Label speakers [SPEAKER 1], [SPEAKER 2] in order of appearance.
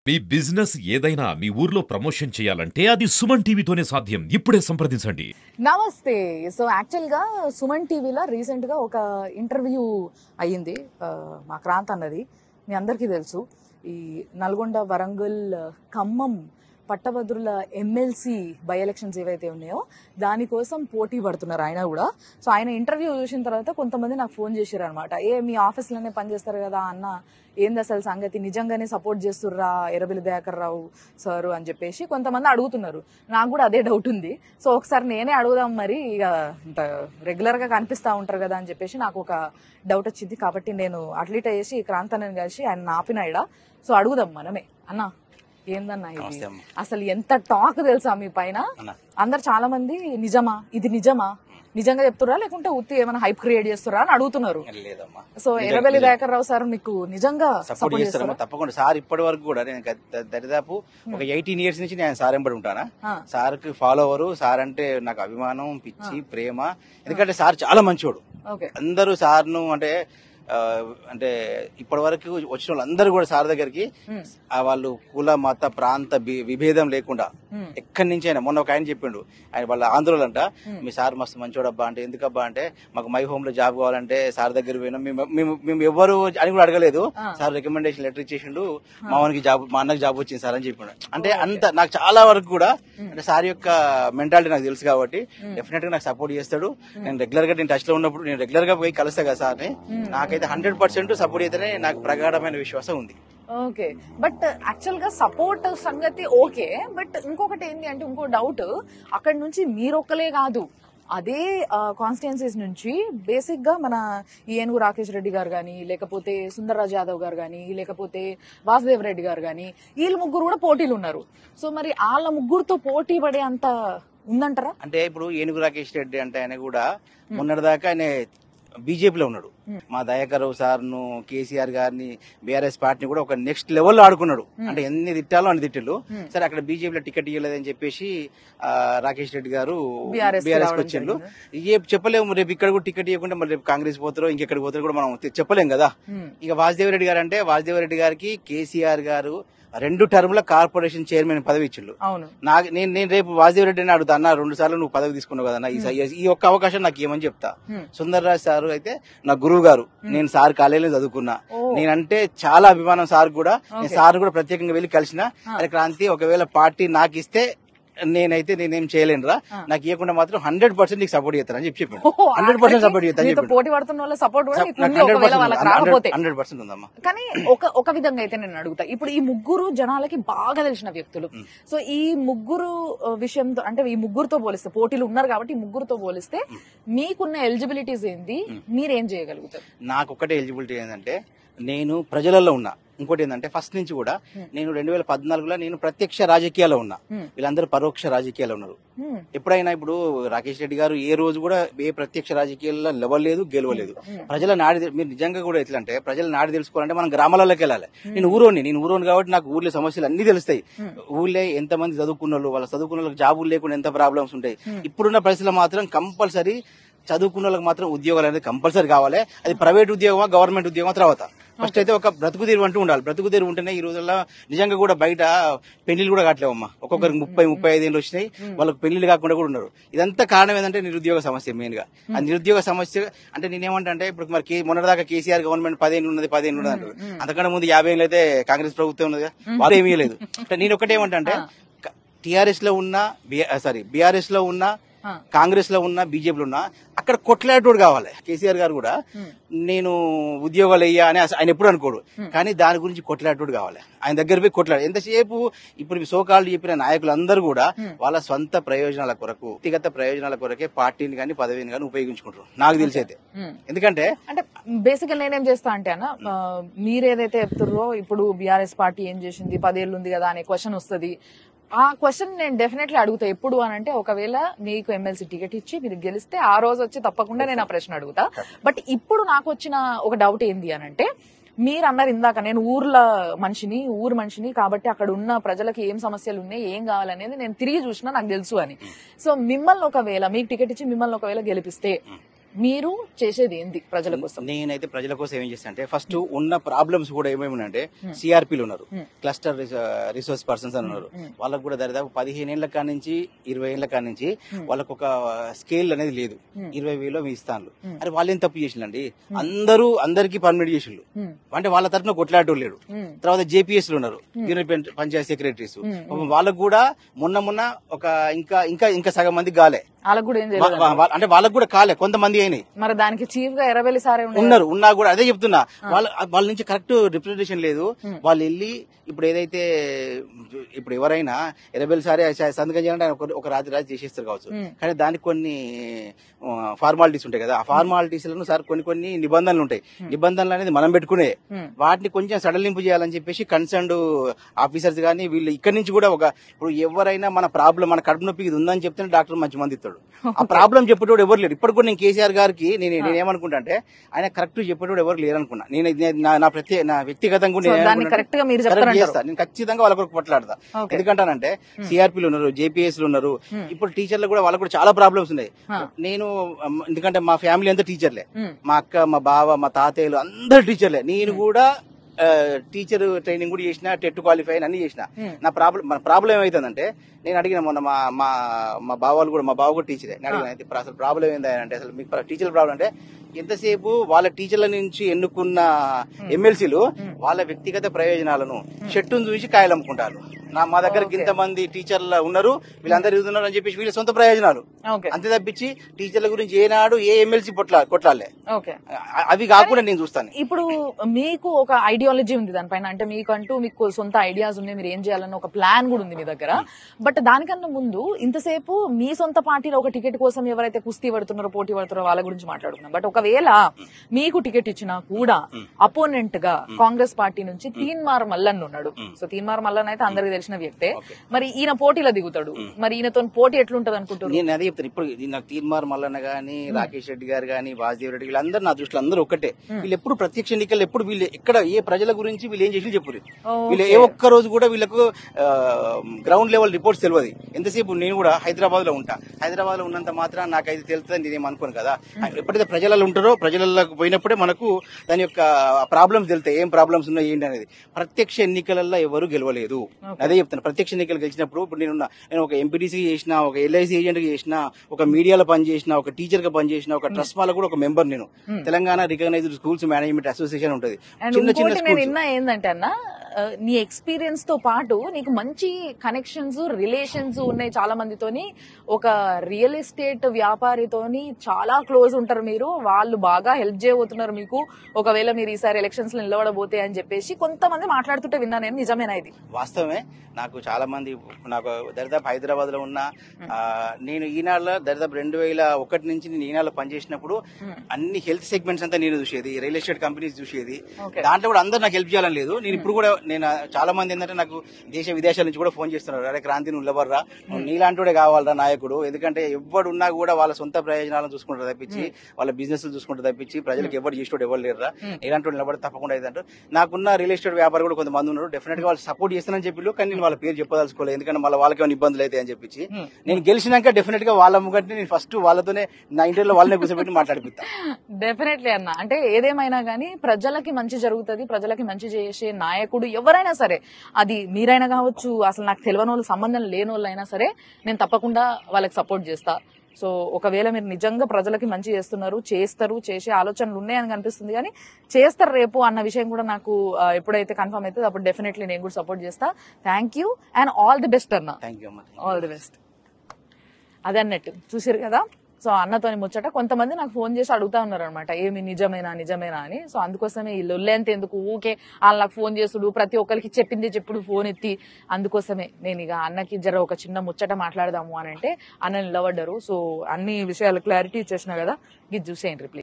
[SPEAKER 1] మీ business ఏదైనా మీ ఊర్లో promotion చేయాలంటే అది సుమన్ టీవీతోనే సాధ్యం ఇప్పుడే సంప్రదించండి
[SPEAKER 2] నమస్తే సో యాక్చువల్గా సుమన్ టీవీలో రీసెంట్గా ఒక ఇంటర్వ్యూ అయ్యింది ఆ, మా క్రాంత్ అన్నది మీ అందరికీ తెలుసు ఈ నల్గొండ వరంగల్ ఖమ్మం పట్టభద్రుల ఎమ్మెల్సీ బై ఎలక్షన్స్ ఏవైతే ఉన్నాయో దానికోసం పోటీ పడుతున్నారు ఆయన కూడా సో ఆయన ఇంటర్వ్యూ చూసిన తర్వాత కొంతమంది నాకు ఫోన్ చేశారు అనమాట ఏ మీ ఆఫీస్లోనే పనిచేస్తారు కదా అన్న ఏంది అసలు సంగతి నిజంగానే సపోర్ట్ చేస్తుర్రా ఎర్రబెల్లి దయాకర్ రావు సారు అని చెప్పేసి కొంతమంది అడుగుతున్నారు నాకు కూడా అదే డౌట్ ఉంది సో ఒకసారి నేనే అడుగుదాం మరి ఇక ఇంత రెగ్యులర్గా కనిపిస్తూ ఉంటారు కదా అని చెప్పేసి నాకు ఒక డౌట్ వచ్చింది కాబట్టి నేను అట్లీట్ చేసి క్రాంతనని కలిసి ఆయన ఆపిన ఇడ సో అడుగుదాం మనమే అన్న ఏందన్నా ఇది
[SPEAKER 3] నమస్తే అమ్మ.
[SPEAKER 2] అసలు ఎంత టాక్ తెలుసా మీ పైన
[SPEAKER 3] అన్న.
[SPEAKER 2] అందరు చాలా మంది నిజమా ఇది నిజమా నిజంగా చెప్తురా లేకుంటే ఉత్తి ఏమైనా హైప్ క్రియేట్ చేస్తురా అని అడుగుతున్నారు
[SPEAKER 3] లేదమ్మా
[SPEAKER 2] సో
[SPEAKER 3] నిజం-
[SPEAKER 2] ఎర్రబెల్లి
[SPEAKER 3] నిజం.
[SPEAKER 2] దయాకర్ రావు సార్ మీకు నిజంగా
[SPEAKER 3] సపోర్ట్
[SPEAKER 2] సపోర్ట్
[SPEAKER 3] చేస్తారమ్మా
[SPEAKER 2] చేస్తారా
[SPEAKER 3] తప్పకుండా సార్ ఇప్పటి వరకు కూడా నేను గత- ద- దరిదాపు ఒక ఎయిటీన్ ఇయర్స్ నుంచి నేను సార్ ఎంబడి ఉంటానా
[SPEAKER 2] ఆ.
[SPEAKER 3] సార్ కి ఫాలోవర్ సార్ అంటే నాకు అభిమానం పిచ్చి ప్రేమ ఎందుకంటే సార్ చాలా మంచోడు
[SPEAKER 2] ఓకే
[SPEAKER 3] అందరూ సార్ను అంటే ఆ, అంటే ఇప్పటి వరకు వచ్చిన వాళ్ళందరూ కూడా సార్ దగ్గరికి
[SPEAKER 2] Hmm.
[SPEAKER 3] ఆ వాళ్ళు కుల మత ప్రాంత వి- విభేదం లేకుండా
[SPEAKER 2] Hmm.
[SPEAKER 3] ఎక్కడి నుంచి అయినా మొన్న ఒక ఆయన చెప్పిండు ఆయన వాళ్ళ ఆంధ్రులు అంట
[SPEAKER 2] Hmm.
[SPEAKER 3] మీ సార్ మస్తు మంచోడబ్బా అంటే ఎందుకబ్బా అంటే మాకు మై హోమ్ లో జాబ్ కావాలంటే సార్ దగ్గర పోయినాం మేము మేము- మేము ఎవరు అని కూడా అడగలేదు
[SPEAKER 2] Ah.
[SPEAKER 3] సార్ రికమెండేషన్ లెటర్ ఇచ్చేసిండు మా వానికి జాబ్ మా అన్నకి జాబ్ వచ్చింది సార్ అని చెప్పిండు అంటే అంత నాకు చాలా వరకు కూడా అంటే సార్ యొక్క మెంటాలిటీ నాకు తెలుసు కాబట్టి డెఫినెట్ గా నాకు సపోర్ట్ చేస్తాడు నేను రెగ్యులర్ గా నేను టచ్ లో ఉన్నప్పుడు నేను రెగ్యులర్ గా పోయి కలుస్తా కదా సార్ని నాకైతే హండ్రెడ్ పర్సెంట్ సపోర్ట్ అయితేనే నాకు ప్రగాఢమైన విశ్వాసం ఉంది
[SPEAKER 2] ఓకే బట్ యాక్చువల్ గా సపోర్ట్ సంగతి ఓకే బట్ ఇంకొకటి ఏంటి అంటే ఇంకో డౌట్ అక్కడ నుంచి మీరొక్కలే కాదు అదే కాన్స్టిట్యున్సీస్ నుంచి బేసిక్ గా మన ఈ ఏనుగు రాకేష్ రెడ్డి గారు కానీ లేకపోతే సుందర్రాజ్ యాదవ్ గారు కానీ లేకపోతే వాసుదేవ్ రెడ్డి గారు కానీ వీళ్ళు ముగ్గురు కూడా పోటీలు ఉన్నారు సో మరి వాళ్ళ ముగ్గురుతో పోటీ పడే అంత ఉందంటారా
[SPEAKER 3] అంటే ఇప్పుడు ఏనుగు రాకేష్ రెడ్డి అంటే ఆయన కూడా మొన్నటిదాకా ఆయన బీజేపీలో ఉన్నాడు మా దయాకర్ రావు సార్ ను కేసీఆర్ గారిని బీఆర్ఎస్ పార్టీని కూడా ఒక నెక్స్ట్ లెవెల్లో ఆడుకున్నాడు అంటే ఎన్ని తిట్టాలో అన్ని తిట్టిల్లు సరే అక్కడ బీజేపీలో టికెట్ ఇవ్వలేదని చెప్పేసి ఆ, రాకేష్ రెడ్డి గారు
[SPEAKER 2] BRS కి
[SPEAKER 3] బీఆర్ఎస్
[SPEAKER 2] రావడం
[SPEAKER 3] వచ్చిండు
[SPEAKER 2] జరిగిందా?
[SPEAKER 3] ఏ చెప్పలేము రేపు ఇక్కడ కూడా టికెట్ ఇవ్వకుండా మరి రేపు కాంగ్రెస్ పోతారో ఇంకెక్కడికి పోతారో కూడా మనం తె- చెప్పలేం కదా
[SPEAKER 2] Hmm.
[SPEAKER 3] ఇక వాసుదేవ్ రెడ్డి గారు అంటే వాసుదేవ్ రెడ్డి గారికి కేసీఆర్ గారు రెండు టర్ముల కార్పొరేషన్ చైర్మన్ పదవి ఇచ్చిండు
[SPEAKER 2] అవును
[SPEAKER 3] నాకు నేను నేను రేపు వాసుదేవ్ రెడ్డిని అడుగుతా అన్న రెండు సార్లు నువ్వు పదవి తీసుకున్నావు కదా ఈ స- ఈ ఒక్క అవకాశం నాకు ఏమని చెప్తా
[SPEAKER 2] Hmm.
[SPEAKER 3] సుందర్రాజ్ సార్ అయితే నా గురువు గారు నేను సార్ కాలేజీలో చదువుకున్నా
[SPEAKER 2] ఓ.
[SPEAKER 3] నేనంటే చాలా అభిమానం సార్ కూడా నేను సార్ కూడా ప్రత్యేకంగా వెళ్ళి కలిసిన అరే క్రాంతి ఒకవేళ పార్టీ నాకు ఇస్తే నేనైతే నేనేం చేయలేనురా నాకు ఇవ్వకుండా మాత్రం హండ్రెడ్ పర్సెంట్ నీకు సపోర్ట్ చేస్తాను అని చెప్పి చెప్పాను హండ్రెడ్ పర్సెంట్ సపోర్ట్ చేస్తాను
[SPEAKER 2] మీతో
[SPEAKER 3] చెప్పాను
[SPEAKER 2] పోటీ పడుతున్న వాళ్ళ సపోర్ట్ కూడా మీకు ఉంది
[SPEAKER 3] హండ్రెడ్
[SPEAKER 2] ఒకవేళ వాళ్ళకి రాకపోతే
[SPEAKER 3] పర్సెంట్ హండ్రెడ్ పర్సెంట్ ఉందమ్మా
[SPEAKER 2] కానీ ఒక ఒక విధంగా అయితే నేను అడుగుతా ఇప్పుడు ఈ ముగ్గురు జనాలకి బాగా తెలిసిన వ్యక్తులు సో ఈ ముగ్గురు ఆ, విషయంతో అంటే ఈ ముగ్గురుతో పోలిస్తే పోటీలు ఉన్నారు కాబట్టి ఈ ముగ్గురుతో పోలిస్తే మీకున్న ఎలిజిబిలిటీస్ ఏంది మీరేం చేయగలుగుతారు
[SPEAKER 3] నాకు ఒకటే ఎలిజిబిలిటీ ఏంటంటే నేను ప్రజలలో ఉన్నా ఇంకోటి ఏంటంటే ఫస్ట్ నుంచి కూడా నేను రెండు వేల పద్నాలుగులో నేను ప్రత్యక్ష రాజకీయాల్లో ఉన్నా
[SPEAKER 2] Hmm.
[SPEAKER 3] వీళ్ళందరూ పరోక్ష రాజకీయాల్లో ఉన్నారు
[SPEAKER 2] Hmm.
[SPEAKER 3] ఎప్పుడైనా ఇప్పుడు రాకేష్ రెడ్డి గారు ఏ రోజు కూడా ఏ ప్రత్యక్ష రాజకీయాల్లో లెవలేదు గెలవలేదు ప్రజల నాడి తె- మీరు నిజంగా కూడా ఎట్లా అంటే ప్రజల నాడి తెలుసుకోవాలంటే మనం గ్రామాలలోకి వెళ్ళాలి నేను ఊరోని నేను ఊరోని కాబట్టి నాకు ఊర్లో సమస్యలు అన్ని తెలుస్తాయి ఊళ్ళో ఎంత మంది చదువుకున్న వాళ్ళు వాళ్ళ చదువుకున్న వాళ్ళకి జాబులు లేకుండా ఎంత ప్రాబ్లమ్స్ ఉంటాయి ఇప్పుడున్న పరిస్థితుల్లో మాత్రం కంపల్సరీ చదువుకున్న వాళ్ళకి మాత్రం ఉద్యోగాలు అనేది కంపల్సరీ కావాలి అది ప్రైవేట్ ఉద్యోగమా గవర్నమెంట్ ఉద్యోగమా తర్వాత ఫస్ట్ అయితే ఒక బ్రతుకు తెరువు అంటూ ఉండాలి బ్రతుకు తెరువు ఉంటేనే ఈ రోజుల్లో నిజంగా కూడా బయట పెళ్లిళ్ళు కూడా కావట్లేవమ్మా ఒక్కొక్కరికి ముప్పై ముప్పై ఐదు ఏళ్ళు వచ్చినాయి వాళ్ళకి పెళ్లిళ్ళు కాకుండా కూడా ఉన్నారు ఇదంతా కారణం ఏంటంటే నిరుద్యోగ సమస్య మెయిన్ గా ఆ నిరుద్యోగ సమస్య అంటే నేనేమంటా అంటే ఇప్పుడు మరి కే- మొన్నటిదాకా కేసీఆర్ గవర్నమెంట్ పదిహేను ఉన్నది పదిహేను ఉన్నది అంటారు అంతకంటే ముందు యాభై ఏళ్ళు అయితే కాంగ్రెస్ ప్రభుత్వం ఉన్నది వాళ్ళు ఏమీ లేదు అంటే నేను ఒకటి ఏమంటా అంటే టిఆర్ఎస్ లో ఉన్న సారీ బీఆర్ఎస్ లో ఉన్న
[SPEAKER 2] ఆ.
[SPEAKER 3] కాంగ్రెస్ లో ఉన్న బీజేపీలో ఉన్న అక్కడ కొట్లాడేటోడు కావాలి కేసీఆర్ గారు కూడా నేను ఉద్యోగాలు అయ్యా అని అస- ఆయన ఎప్పుడు అనుకోడు కానీ దాని గురించి కొట్లాడేటోడు కావాలి ఆయన దగ్గర పోయి కొట్లాడు ఎంతసేపు ఇప్పుడు సోకాళ్ళు చెప్పిన నాయకులందరూ కూడా వాళ్ళ సొంత ప్రయోజనాల కొరకు వ్యక్తిగత ప్రయోజనాల కొరకే పార్టీని కానీ పదవిని కానీ ఉపయోగించుకుంటారు నాకు తెలిసి అయితే
[SPEAKER 2] Hmm.
[SPEAKER 3] ఎందుకంటే
[SPEAKER 2] అంటే బేసిక్ నేనేం చేస్తా అంటే అన్న ఆ, మీరేదైతే చెప్తుర్రో ఇప్పుడు బీఆర్ఎస్ పార్టీ ఏం చేసింది పదేళ్ళు ఉంది కదా అనే క్వశ్చన్ వస్తుంది ఆ క్వశ్చన్ నేను డెఫినెట్లీ అడుగుతా ఎప్పుడు అని అంటే ఒకవేళ మీకు ఎమ్మెల్సీ టికెట్ ఇచ్చి మీరు గెలిస్తే ఆ రోజు వచ్చి తప్పకుండా నేను ఆ ప్రశ్న అడుగుతా బట్ ఇప్పుడు నాకు వచ్చిన ఒక డౌట్ ఏంది అని అంటే మీరు అన్నారు ఇందాక నేను ఊర్ల మనిషిని ఊరు మనిషిని కాబట్టి అక్కడ ఉన్న ప్రజలకి ఏం సమస్యలు ఉన్నాయి ఏం కావాలనేది నేను తిరిగి చూసినా నాకు తెలుసు అని సో మిమ్మల్ని ఒకవేళ మీకు టికెట్ ఇచ్చి మిమ్మల్ని ఒకవేళ గెలిపిస్తే మీరు చేసేది ఏంది ప్రజల కోసం
[SPEAKER 3] నేనైతే ప్రజల కోసం ఏం చేస్తాను అంటే ఫస్ట్ ఉన్న ప్రాబ్లమ్స్ కూడా ఏమేమి అంటే
[SPEAKER 2] Hmm.
[SPEAKER 3] సిఆర్పీలు ఉన్నారు
[SPEAKER 2] Hmm.
[SPEAKER 3] క్లస్టర్ రిసోర్స్ పర్సన్స్ అని ఉన్నారు
[SPEAKER 2] Hmm.
[SPEAKER 3] వాళ్ళకు కూడా దరిదాపు పదిహేను ఏళ్ల కాడి నుంచి ఇరవై ఏళ్ల కాడి నుంచి
[SPEAKER 2] Hmm.
[SPEAKER 3] వాళ్ళకు ఒక స్కేల్ అనేది లేదు
[SPEAKER 2] Hmm.
[SPEAKER 3] ఇరవై వేలు మీ ఇస్తాను
[SPEAKER 2] Hmm.
[SPEAKER 3] అరే వాళ్ళు ఏం తప్పు చేసిండండి అందరూ అందరికీ పర్మిట్ చేసిండు
[SPEAKER 2] ఉమ్,
[SPEAKER 3] అంటే వాళ్ళ తరఫున కొట్లాడటం లేడు
[SPEAKER 2] ఉమ్,
[SPEAKER 3] తర్వాత జేపీఎస్ ఉన్నారు యూనియన్ పంచాయత్ సెక్రటరీస్
[SPEAKER 2] Hmm.
[SPEAKER 3] పాపం వాళ్ళకు కూడా మొన్న మొన్న ఒక ఇంకా ఇంకా ఇంకా సగం మంది గాలే
[SPEAKER 2] వాళ్ళకు కూడా ఏం
[SPEAKER 3] వా-
[SPEAKER 2] తెలియదు
[SPEAKER 3] వా- వా- అంటే వాళ్ళకు కూడా కాలే కొంతమంది అయినాయి
[SPEAKER 2] మరి దానికి చీఫ్ గా ఎర్రబెల్లి సారే ఉన్నారు
[SPEAKER 3] ఉన్నారు ఉన్నా కూడా అదే చెప్తున్నా వాళ్ళ వాళ్ళ నుంచి కరెక్ట్ రిప్రజెంటేషన్ లేదు వాళ్ళు వెళ్ళి ఇప్పుడు ఏదైతే ఇప్పుడు ఎవరైనా ఎరబెల్ సారే స- సంతకం చేయాలంటే ఆయన ఒక- ఒక రాత్రి రాత్రి చేసేస్తారు కావచ్చు
[SPEAKER 2] Hmm.
[SPEAKER 3] కానీ దానికి కొన్ని ఫార్మాలిటీస్ ఉంటాయి కదా ఆ ఫార్మాలిటీస్ లను సార్ కొన్ని కొన్ని నిబంధనలు ఉంటాయి నిబంధనలు అనేది మనం పెట్టుకునే
[SPEAKER 2] Hmm.
[SPEAKER 3] వాటిని కొంచెం సడలింపు చేయాలని చెప్పేసి కన్సర్న్డ్ ఆఫీసర్స్ కానీ వీళ్ళు ఇక్కడ నుంచి కూడా ఒక ఇప్పుడు ఎవరైనా మన ప్రాబ్లం మన కడుపు నొప్పి ఇది ఉందని చెప్తే డాక్టర్ మంచి మంది ఇస్తాడు ఆ ప్రాబ్లం చెప్పేటోడు ఎవరు లేరు ఇప్పుడు కూడా నేను కేసీఆర్ గారికి నేను నేను ఏమనుకుంటా అంటే ఆయన కరెక్ట్ చెప్పేటోడు ఎవరు లేరు అనుకున్నా నేను ఇది నా- నా ప్రత్యేక నా వ్యక్తిగతంగా కూడా
[SPEAKER 2] సో
[SPEAKER 3] నేను
[SPEAKER 2] దాన్ని
[SPEAKER 3] ఏమనుకుంటా
[SPEAKER 2] కరెక్ట్ గా మీరు
[SPEAKER 3] correct
[SPEAKER 2] చెప్తారంటారు
[SPEAKER 3] చేస్తా నేను ఖచ్చితంగా వాళ్ళ కొరకు కొట్లాడతా
[SPEAKER 2] Okay.
[SPEAKER 3] ఎందుకంటానంటే సిఆర్పీలు ఉన్నారు జేపీఎస్ ఉన్నారు ఇప్పుడు టీచర్లు కూడా వాళ్ళకు కూడా చాలా ప్రాబ్లమ్స్ ఉన్నాయి
[SPEAKER 2] Huh.
[SPEAKER 3] నేను అమ్, ఎందుకంటే మా ఫ్యామిలీ అంతా టీచర్లే
[SPEAKER 2] Hmm.
[SPEAKER 3] మా అక్క మా బావ మా తాతయ్యలు అందరు టీచర్లే నేను కూడా టీచర్ ట్రైనింగ్ కూడా చేసిన టెట్ క్వాలిఫై అయిన అన్ని చేసిన
[SPEAKER 2] Hmm.
[SPEAKER 3] నా ప్రాబ్లం మన ప్రాబ్లం ఏమైతుందంటే నేను అడిగిన మొన్న మా మా మా బావాలు కూడా మా బావ కూడా టీచరే నేను అడిగిన అయితే ఇప్పుడు అసలు ప్రాబ్లం ఏంది అంటే అసలు మీకు టీచర్ ప్రాబ్లం అంటే ఎంతసేపు వాళ్ళ టీచర్ల నుంచి ఎన్నుకున్న ఎమ్మెల్సీలు వాళ్ళ వ్యక్తిగత ప్రయోజనాలను చెట్టును చూసి కాయలు అమ్ముకుంటారు నా మా దగ్గర
[SPEAKER 2] Okay.
[SPEAKER 3] ఇంతమంది టీచర్లు ఉన్నారు వీళ్ళందరూ ఎదుగుతున్నారు అని చెప్పేసి వీళ్ళ సొంత ప్రయోజనాలు
[SPEAKER 2] ఓకే
[SPEAKER 3] అంతే తప్పించి టీచర్ల గురించి ఏనాడు ఏ ఎమ్మెల్సీ పొట్లా కొట్లాలే
[SPEAKER 2] ఓకే
[SPEAKER 3] అ- అవి కాకుండా నేను చూస్తాను
[SPEAKER 2] ఇప్పుడు మీకు ఒక ఐడియాలజీ ఉంది దానిపైన అంటే మీకంటూ మీకు సొంత ఐడియాస్ ఉన్నాయి మీరు ఏం చేయాలన్న ఒక ప్లాన్ కూడా ఉంది మీ దగ్గర బట్ దానికన్నా ముందు ఇంతసేపు మీ సొంత పార్టీలో ఒక టికెట్ కోసం ఎవరైతే కుస్తీ పడుతున్నారో పోటీ పడుతున్నారో వాళ్ళ గురించి మాట్లాడుకున్నాం బట్ ఒకవేళ మీకు టికెట్ ఇచ్చినా కూడా అపోనెంట్ గా కాంగ్రెస్ పార్టీ నుంచి తీన్మార్ మల్లన్ ఉన్నాడు సో తీన్మార్ మల్లన్ అయితే అందరికి తెలిసిన వ్యక్తే
[SPEAKER 3] Okay.
[SPEAKER 2] మరి ఈయన పోటీలో దిగుతాడు మరి ఈయనతో పోటీ ఎట్లుంటది అనుకుంటున్నారు
[SPEAKER 3] నేను అదే చెప్తాను ఇప్పుడు ఇది నాకు తీర్మార్ మల్లన్న గాని రాకేష్ రెడ్డి గారు గాని వాసుదేవ్ రెడ్డి వీళ్ళందరూ నా దృష్టిలో అందరూ ఒక్కటే వీళ్ళు ఎప్పుడు ప్రత్యక్ష ఎన్నికలు ఎప్పుడు వీళ్ళు ఎక్కడ ఏ ప్రజల గురించి వీళ్ళు ఏం చేసి చెప్పరు వీళ్ళు ఏ ఒక్క రోజు కూడా వీళ్ళకు గ్రౌండ్ లెవెల్ రిపోర్ట్స్ తెలియదు ఎంతసేపు నేను కూడా హైదరాబాద్ లో ఉంటా హైదరాబాద్ లో ఉన్నంత మాత్రం నాకు అయితే తెలుస్తుంది నేనేం అనుకోను కదా ఎప్పుడైతే ప్రజలలో ఉంటారో ప్రజలకు పోయినప్పుడే మనకు దాని యొక్క ప్రాబ్లమ్స్ తెలుస్తాయి ఏం ప్రాబ్లమ్స్ ఉన్నాయి ఏంటి అనేది ప్రత్యక్ష ఎన్నికలలో ఎవరు గెలవలేదు అదే చెప్తాను ప్రత్యక్ష ఎన్నికలు గెలిచినప్పుడు ఇప్పుడు నేను నేను ఒక ఎంపీటీసీ చేసిన ఒక ఎల్ఐసి ఏజెంట్ గా చేసిన ఒక మీడియాలో పనిచేసిన ఒక టీచర్ గా పనిచేసిన ఒక ట్రస్ట్ వాళ్ళ కూడా ఒక మెంబర్ నేను Telangana recognised schools management association ఉంటుంది
[SPEAKER 2] అండ్
[SPEAKER 3] చిన్న చిన్న
[SPEAKER 2] ఇంకోటి నేను
[SPEAKER 3] స్కూల్స్
[SPEAKER 2] విన్నా ఏంటంటే అన్న ఆ, నీ ఎక్స్పీరియన్స్ తో పాటు నీకు మంచి కనెక్షన్స్ రిలేషన్స్ ఉన్నాయి చాలా మందితోని ఒక రియల్ ఎస్టేట్ వ్యాపారితోని చాలా క్లోజ్ ఉంటారు మీరు వాళ్ళు బాగా హెల్ప్ చేయబోతున్నారు మీకు ఒకవేళ మీరు ఈసారి ఎలక్షన్స్ లో నిలబడబోతే అని చెప్పేసి కొంతమంది మాట్లాడుతుంటే విన్నా నేను నిజమేనా ఇది
[SPEAKER 3] వాస్తవమే నాకు చాలా మంది నాకు దరిదాపు హైదరాబాద్ లో ఉన్న ఆ, నేను ఈనాడులో దరిదాపు రెండు వేల ఒకటి నుంచి నేను ఈనాడులో పనిచేసినప్పుడు అన్ని హెల్త్ సెగ్మెంట్స్ అంతా నేను చూసేది రియల్ ఎస్టేట్ కంపెనీస్ చూసేది
[SPEAKER 2] Okay.
[SPEAKER 3] దాంట్లో కూడా అందరు నాకు హెల్ప్ చేయాలని లేదు నేను ఇప్పుడు కూడా నేను చాలా మంది ఏంటంటే నాకు దేశ విదేశాల నుంచి కూడా ఫోన్ చేస్తున్నారు అరే క్రాంతి నువ్వు నిలబడరా నువ్వు నీలాంటివాడే కావాలరా నాయకుడు ఎందుకంటే ఎవడు ఉన్నా కూడా వాళ్ళ సొంత ప్రయోజనాలను చూసుకుంటారు తప్పించి వాళ్ళ బిజినెస్ చూసుకుంటారు తప్పించి ప్రజలకు ఎవరు చేసేవాడు ఎవరు లేరురా ఇలాంటి నిలబడి తప్పకుండా అయితే నాకున్న రియల్ ఎస్టేట్ వ్యాపారం కూడా కొంతమంది ఉన్నారు డెఫినెట్ గా వాళ్ళు సపోర్ట్ చేస్తానని చెప్పి కానీ నేను వాళ్ళ పేరు చెప్పదలుచుకోలేదు ఎందుకంటే మళ్ళీ వాళ్ళకి ఏమైనా ఇబ్బందులు అయితే అని చెప్పి నేను గెలిచినాక డెఫినెట్ గా వాళ్ళ ముగ్గంటే నేను ఫస్ట్ వాళ్ళతోనే నా ఇంటర్లో వాళ్ళనే కూర్చోబెట్టి మాట్లాడిపిస్తా
[SPEAKER 2] డెఫినెట్లీ అన్న అంటే ఏదేమైనా గానీ ప్రజలకి మంచి జరుగుతుంది ప్రజలకి మంచి చేసే నాయకుడు ఎవరైనా సరే అది మీరైనా కావచ్చు అసలు నాకు తెలియని వాళ్ళు సంబంధం లేని వాళ్ళు అయినా సరే నేను తప్పకుండా వాళ్ళకి సపోర్ట్ చేస్తా సో ఒకవేళ మీరు నిజంగా ప్రజలకి మంచి చేస్తున్నారు చేస్తారు చేసే ఆలోచనలు ఉన్నాయని కనిపిస్తుంది కానీ చేస్తారు రేపు అన్న విషయం కూడా నాకు ఆ, ఎప్పుడైతే కన్ఫర్మ్ అవుతుంది అప్పుడు డెఫినెట్లీ నేను కూడా సపోర్ట్ చేస్తా thank you and all the best అన్న
[SPEAKER 3] థ్యాంక్ యూ అమ్మా
[SPEAKER 2] ఆల్ ది బెస్ట్ అదే అన్నట్టు చూసారు కదా సో అన్నతోని ముచ్చట కొంతమంది నాకు ఫోన్ చేసి అడుగుతా ఉన్నారు అనమాట ఏమి నిజమేనా నిజమేనా అని సో అందుకోసమే ఈ లొల్లెంత ఎందుకు ఊకే వాళ్ళు నాకు ఫోన్ చేసుడు ప్రతి ఒక్కరికి చెప్పింది చెప్పుడు ఫోన్ ఎత్తి అందుకోసమే నేను ఇక అన్నకి జర ఒక చిన్న ముచ్చట మాట్లాడదాము అని అంటే అన్న నిలబడ్డారు సో అన్ని విషయాలు క్లారిటీ ఇచ్చేసిన కదా ఇది చూసేయండి ప్లీజ్